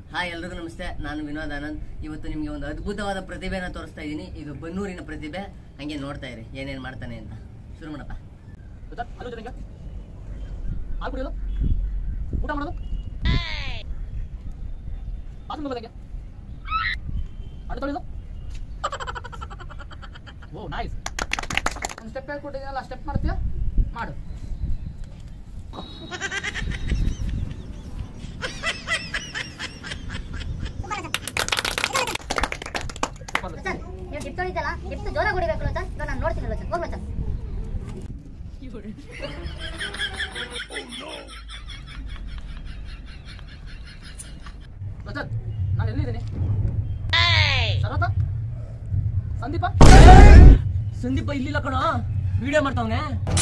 Hi ಎಲ್ರಿಗೂ ನಮಸ್ತೆ ನಾನು ವಿನೋದ್ ಆನಂದ್ ಇವತ್ತು ನಿಮಗೆ ಒಂದು ಅದ್ಭುತವಾದ ಪ್ರತಿಭೆನ ತೋರಿಸ್ತಾ ಇದ್ದೀನಿ ಇದು ಬನ್ನೂರಿನ ಪ್ರತಿಭೆ ಹಂಗೆ ನೋಡ್ತಾ ಇರಿ ಏನೇನು ಮಾಡ್ತಾನೆ ಅಂತ ಶುರು ಮಾಡಪ್ಪ ಗೊತ್ತಾ ಅಲ್ಲೂ ಜನ ಹಾಲು ಕುಡಿಯೋದು ಊಟ ಮಾಡೋದು ಬಾತ್ರೂಮ್ ಹೋಗೋದಂಗೆ ಅಡ್ಡ ತೊಳೆಯೋದು ಓ ನೈಸ್ ಒಂದು ಸ್ಟೆಪ್ ಹೇಳ್ಕೊಟ್ಟಿದ್ದೀನಲ್ಲ ಸ್ಟೆಪ್ ಮಾಡ್ತೀಯಾ ಮಾಡು Super. ಲೋಚನ್ ನೀವು ಟಿಪ್ ತೊಳಿತಲ್ಲ ಟಿಪ್ ಜೋರಾಗಿ ಹೊಡಿಬೇಕು ಲೋಚನ್ ಇವಾಗ ನಾನು ನೋಡ್ತೀನಿ ಲೋಚನ್ ಹೋಗ್ ಲೋಚನ್ ಲೋಚನ್ ನಾನು ಎಲ್ಲಿದ್ದೀನಿ ಶರತ ಸಂದೀಪ ಸಂದೀಪ ಇಲ್ಲಿಲ್ಲ ಕಣ ವಿಡಿಯೋ ಮಾಡ್ತಾವನೆ